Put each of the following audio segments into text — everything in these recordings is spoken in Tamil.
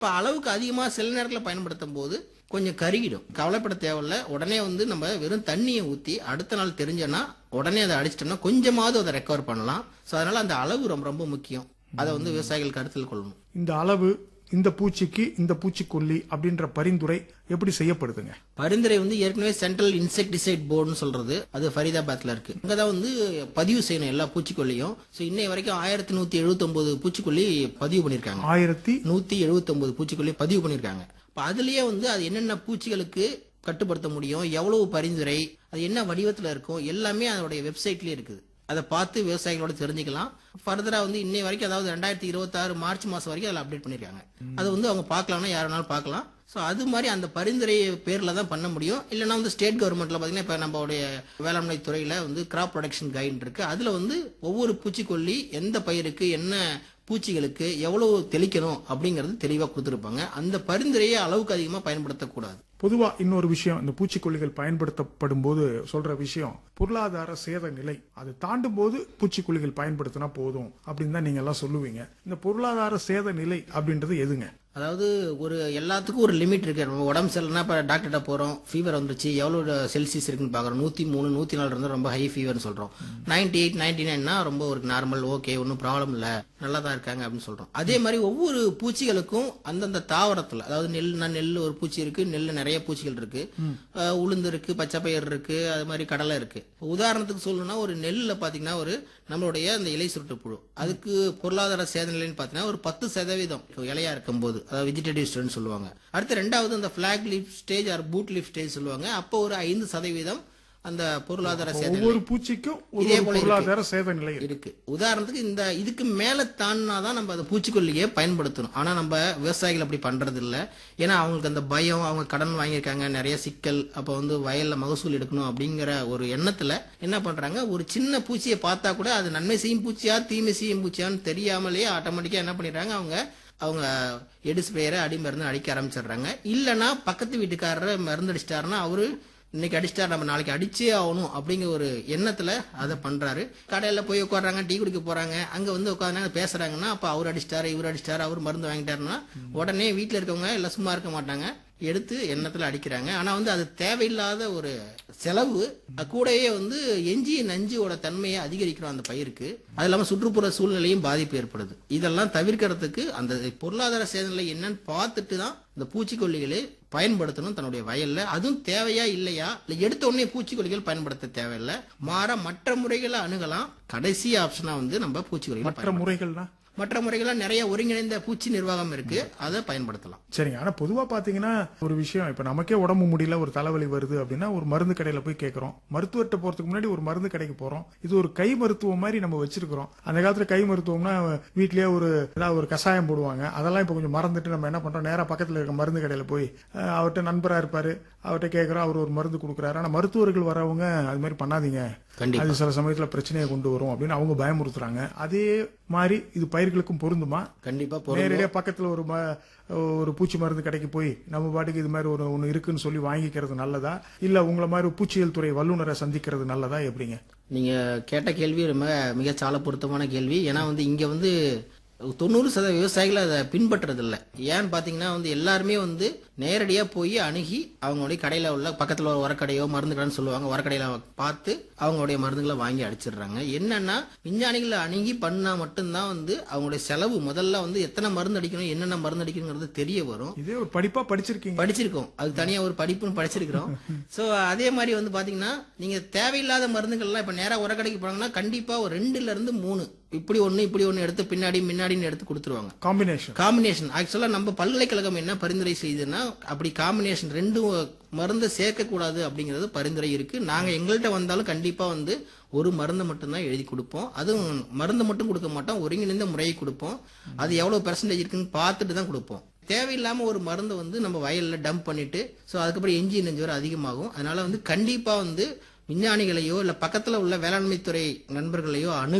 இப்போ அளவுக்கு அதிகமாக சில நேரத்தில் பயன்படுத்தும் போது கொஞ்சம் கருகிடும் கவலைப்பட தேவையில்ல உடனே வந்து நம்ம வெறும் தண்ணியை ஊற்றி அடுத்த நாள் தெரிஞ்சோன்னா உடனே அதை அடிச்சிட்டோம்னா கொஞ்சமாவது அதை ரெக்கவர் பண்ணலாம் ஸோ அதனால அந்த அளவு ரொம்ப ரொம்ப முக்கியம் அதை வந்து விவசாயிகள் கருத்தில் கொள்ளணும் இந்த அளவு இந்த பூச்சிக்கு இந்த பூச்சிக்கொல்லி அப்படின்ற பரிந்துரை எப்படி செய்யப்படுதுங்க பரிந்துரை வந்து ஏற்கனவே சென்ட்ரல் இன்செக்டிசைட் போர்டுன்னு சொல்றது அது ஃபரிதாபாத்ல இருக்கு அங்க தான் வந்து பதிவு செய்யணும் எல்லா பூச்சிக்கொல்லியும் ஸோ இன்னை வரைக்கும் ஆயிரத்தி நூத்தி எழுபத்தி பூச்சிக்கொல்லி பதிவு பண்ணியிருக்காங்க ஆயிரத்தி நூத்தி எழுபத்தி பூச்சிக்கொல்லி பதிவு பண்ணியிருக்காங்க இப்போ அதுலயே வந்து அது என்னென்ன பூச்சிகளுக்கு கட்டுப்படுத்த முடியும் எவ்வளவு பரிந்துரை அது என்ன வடிவத்தில் இருக்கும் எல்லாமே அதோடைய வெப்சைட்லயே இருக்குது அதை பார்த்து விவசாயிகளோட தெரிஞ்சுக்கலாம் ஃபர்தரா வந்து இன்னை வரைக்கும் அதாவது ரெண்டாயிரத்தி இருபத்தாறு மார்ச் மாசம் வரைக்கும் அதில் அப்டேட் பண்ணிருக்காங்க அதை வந்து அவங்க பார்க்கலாம்னா யார் வேணாலும் பார்க்கலாம் ஸோ அது மாதிரி அந்த பரிந்துரை பேரில் தான் பண்ண முடியும் இல்லைன்னா வந்து ஸ்டேட் கவர்மெண்ட்ல பார்த்தீங்கன்னா இப்போ நம்மளுடைய வேளாண்மை துறையில் வந்து கிராப் ப்ரொடக்ஷன் கைடு இருக்கு அதில் வந்து ஒவ்வொரு பூச்சிக்கொல்லி எந்த பயிருக்கு என்ன பூச்சிகளுக்கு எவ்வளவு தெளிக்கணும் அப்படிங்கறது தெளிவாக கொடுத்துருப்பாங்க அந்த பரிந்துரையை அளவுக்கு அதிகமாக பயன்படுத்தக்கூடாது பொதுவா இன்னொரு விஷயம் இந்த பூச்சிக்கொல்லிகள் பயன்படுத்தப்படும் போது சொல்ற விஷயம் பொருளாதார சேத நிலை அது தாண்டும் போது பூச்சிக்கொல்லிகள் பயன்படுத்தினா போதும் அப்படின்னு தான் நீங்க எல்லாம் சொல்லுவீங்க இந்த பொருளாதார சேத நிலை அப்படின்றது எதுங்க அதாவது ஒரு எல்லாத்துக்கும் ஒரு லிமிட் இருக்கு நம்ம உடம்பு சரியில்லைனா இப்போ டாக்டர்கிட்ட போகிறோம் ஃபீவர் வந்துருச்சு எவ்வளோ செல்சியஸ் இருக்குன்னு பார்க்குறோம் நூற்றி மூணு நூற்றி நாலு இருந்தால் ரொம்ப ஹை ஃபீவர்னு சொல்கிறோம் நைன்டி எயிட் நைன்டி நைன்னா ரொம்ப ஒரு நார்மல் ஓகே ஒன்றும் ப்ராப்ளம் இல்லை நல்லா தான் இருக்காங்க அப்படின்னு சொல்கிறோம் அதே மாதிரி ஒவ்வொரு பூச்சிகளுக்கும் அந்தந்த தாவரத்தில் அதாவது நெல்னா நெல் ஒரு பூச்சி இருக்கு நெல்ல நிறைய பூச்சிகள் இருக்கு அஹ் உளுந்து இருக்கு பச்சை பயிர் இருக்கு அது மாதிரி கடலை இருக்கு உதாரணத்துக்கு சொல்லணும்னா ஒரு நெல்லில் பார்த்தீங்கன்னா ஒரு நம்மளுடைய அந்த இலை சுருட்டு புழு அதுக்கு பொருளாதார சேத நிலைன்னு பார்த்தீங்கன்னா ஒரு பத்து சதவீதம் இலையா இருக்கும்போது அதாவது வெஜிடேட்டிவ் ஸ்டேஜ் சொல்லுவாங்க அடுத்து ரெண்டாவது அந்த flag leaf stage or boot leaf stage சொல்லுவாங்க அப்போ ஒரு ஐந்து சதவீதம் அந்த பொருளாதார சேத நிலை ஒவ்வொரு பூச்சிக்கும் ஒரு இதே ஒரு போல இருக்கு. பொருளாதார சேத நிலை இருக்கு. இருக்கு உதாரணத்துக்கு இந்த இதுக்கு மேல தாண்டினாதான் நம்ம அந்த பூச்சிக்கொல்லியை பயன்படுத்தணும் ஆனா நம்ம விவசாயிகள் அப்படி பண்றது இல்ல ஏன்னா அவங்களுக்கு அந்த பயம் அவங்க கடன் வாங்கியிருக்காங்க நிறைய சிக்கல் அப்ப வந்து வயல்ல மகசூல் எடுக்கணும் அப்படிங்கிற ஒரு எண்ணத்துல என்ன பண்றாங்க ஒரு சின்ன பூச்சியை பார்த்தா கூட அது நன்மை செய்யும் பூச்சியா தீமை செய்யும் பூச்சியான்னு தெரியாமலே ஆட்டோமேட்டிக்கா என்ன பண்ணிடுறாங்க அவங்க அவங்க எடு ஸ்ப்ரேயரை அடி மருந்து அடிக்க ஆரம்பிச்சிடுறாங்க இல்லைன்னா பக்கத்து வீட்டுக்காரரை மருந்து அடிச்சிட்டாருன்னா அவரு இன்னைக்கு அடிச்சிட்டா நம்ம நாளைக்கு அடிச்சே ஆகணும் அப்படிங்கிற ஒரு எண்ணத்துல அதை பண்றாரு கடையில போய் உட்காடுறாங்க டீ குடிக்க போறாங்க அங்க வந்து உட்காந்து பேசுறாங்கன்னா அப்ப அவர் அடிச்சிட்டாரு இவர் அடிச்சிட்டாரு அவர் மருந்து வாங்கிட்டாருன்னா உடனே வீட்டுல இருக்கவங்க எல்லாம் சும்மா இருக்க மாட்டாங்க எடுத்து எண்ணத்துல அடிக்கிறாங்க ஆனா வந்து அது தேவையில்லாத ஒரு செலவு அது கூடவே வந்து எஞ்சிய நஞ்சியோட தன்மையை அதிகரிக்கிறோம் அந்த பயிருக்கு அது இல்லாம சுற்றுப்புற சூழ்நிலையும் பாதிப்பு ஏற்படுது இதெல்லாம் தவிர்க்கிறதுக்கு அந்த பொருளாதார சேதநிலை என்னன்னு பார்த்துட்டு தான் இந்த பூச்சிக்கொல்லிகளை பயன்படுத்தணும் தன்னுடைய வயல்ல அதுவும் தேவையா இல்லையா இல்ல எடுத்த உடனே பூச்சிக்கொல்லிகள் பயன்படுத்த தேவையில்லை மாற மற்ற முறைகளை அணுகலாம் கடைசி ஆப்ஷனா வந்து நம்ம பூச்சிக்கொல்லிகள் மற்ற முறைகள்னா மற்ற முறைகளா நிறைய ஒருங்கிணைந்த பூச்சி நிர்வாகம் இருக்கு அதை பயன்படுத்தலாம் சரிங்க ஆனா பொதுவா பாத்தீங்கன்னா ஒரு விஷயம் இப்ப நமக்கே உடம்பு முடியல ஒரு தலைவலி வருது அப்படின்னா ஒரு மருந்து கடையில போய் கேட்கறோம் மருத்துவர்கிட்ட போறதுக்கு முன்னாடி ஒரு மருந்து கடைக்கு போறோம் இது ஒரு கை மருத்துவம் மாதிரி நம்ம வச்சிருக்கிறோம் அந்த காலத்துல கை மருத்துவம்னா வீட்லயே ஒரு ஏதாவது ஒரு கஷாயம் போடுவாங்க அதெல்லாம் இப்ப கொஞ்சம் மறந்துட்டு நம்ம என்ன பண்றோம் நேரா பக்கத்துல இருக்க மருந்து கடையில போய் அஹ், அவர்ட்ட நண்பரா இருப்பாரு அவர்கிட்ட கேட்கறோம் அவர் ஒரு மருந்து கொடுக்குறாரு ஆனா மருத்துவர்கள் வரவங்க அது மாதிரி பண்ணாதீங்க கண்டிப்பா அது சில சமயத்துல பிரச்சனையை கொண்டு வரும் அப்படின்னு அவங்க பயமுறுத்துறாங்க அதே மாதிரி இது பயிர்களுக்கும் பொருந்துமா கண்டிப்பா பொருள் நேரடியா பக்கத்துல ஒரு ம- ஒரு பூச்சி மருந்து கடைக்கு போய் நம்ம பாட்டுக்கு இது மாதிரி ஒரு ஒன்று இருக்குன்னு சொல்லி வாங்கிக்கிறது நல்லதா இல்ல உங்களை மாதிரி பூச்சியல் துறை வல்லுநரை சந்திக்கிறது நல்லதா எப்படிங்க நீங்க கேட்ட கேள்வி ரொம்ப மிக சால பொருத்தமான கேள்வி ஏன்னா வந்து இங்க வந்து தொண்ணூறு சதவீத விவசாயிகள் அதை பின்பற்றுறது இல்ல ஏன்னு பாத்தீங்கன்னா வந்து எல்லாருமே வந்து நேரடியா போய் அணுகி அவங்களுடைய கடையில உள்ள பக்கத்துல ஒரு உரக்கடையோ மருந்து கடைன்னு சொல்லுவாங்க உரக்கடையில பார்த்து அவங்களுடைய மருந்துகளை வாங்கி அடிச்சிடுறாங்க என்னன்னா விஞ்ஞானிகளை அணுகி பண்ணா மட்டும்தான் வந்து அவங்களுடைய செலவு முதல்ல வந்து எத்தனை மருந்து அடிக்கணும் என்னென்ன மருந்து அடிக்கணுங்கிறது தெரிய வரும் இதே ஒரு படிப்பா படிச்சிருக்கீங்க படிச்சிருக்கோம் அது தனியா ஒரு படிப்புன்னு படிச்சிருக்கிறோம் சோ அதே மாதிரி வந்து பாத்தீங்கன்னா நீங்க தேவையில்லாத மருந்துகள்லாம் இப்ப நேரா உரக்கடைக்கு போனாங்கன்னா கண்டிப்பா ஒரு ரெண்டுல இருந்து மூணு இப்படி ஒண்ணு இப்படி ஒண்ணு எடுத்து பின்னாடி முன்னாடின்னு எடுத்து கொடுத்துருவாங்க காம்பினேஷன் காம்பினேஷன் ஆக்சுவலா நம்ம பல்கலைக்கழகம் என்ன பரிந்துரை செய்யுதுன்னா அப்படி காம்பினேஷன் ரெண்டு மருந்தை சேர்க்க கூடாது அப்படிங்கிறது பரிந்துரை இருக்கு நாங்க எங்கள்கிட்ட வந்தாலும் கண்டிப்பா வந்து ஒரு மருந்தை மட்டும்தான் எழுதி கொடுப்போம் அதுவும் மருந்து மட்டும் கொடுக்க மாட்டோம் ஒருங்கிணைந்த முறையை கொடுப்போம் அது எவ்வளவு பெர்சன்டேஜ் இருக்குன்னு பார்த்துட்டு தான் கொடுப்போம் தேவையில்லாம ஒரு மருந்தை வந்து நம்ம வயல்ல டம்ப் பண்ணிட்டு ஸோ அதுக்கப்புறம் எஞ்சி நெஞ்சு வர அதிகமாகும் அதனால வந்து கண்டிப்பா வந்து விஞ்ஞானிகளையோ இல்ல பக்கத்துல உள்ள வேளாண்மை துறை நண்பர்களையோ அணுகணும்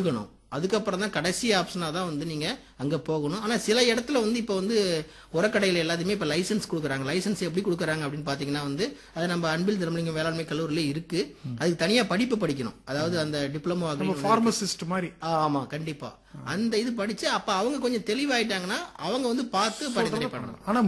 அதுக்கப்புறம் தான் கடைசி ஆப்ஷனா தான் வந்து நீங்க அங்க போகணும் ஆனா சில இடத்துல வந்து இப்ப வந்து உரக்கடையில எல்லாத்தையுமே இப்ப லைசன்ஸ் கொடுக்குறாங்க லைசன்ஸ் எப்படி கொடுக்குறாங்க அப்படின்னு பாத்தீங்கன்னா வந்து அது நம்ம அன்பில் திருமலிங்க வேளாண்மை கல்லூரியில இருக்கு அதுக்கு தனியா படிப்பு படிக்கணும் அதாவது அந்த டிப்ளமோ நம்ம ஃபார்மசிஸ்ட் மாதிரி ஆமா கண்டிப்பா அந்த இது படிச்சு அப்ப அவங்க கொஞ்சம் தெளிவாயிட்டாங்கன்னா அவங்க வந்து பார்த்து பரிந்துரை பண்ணணும் ஆனா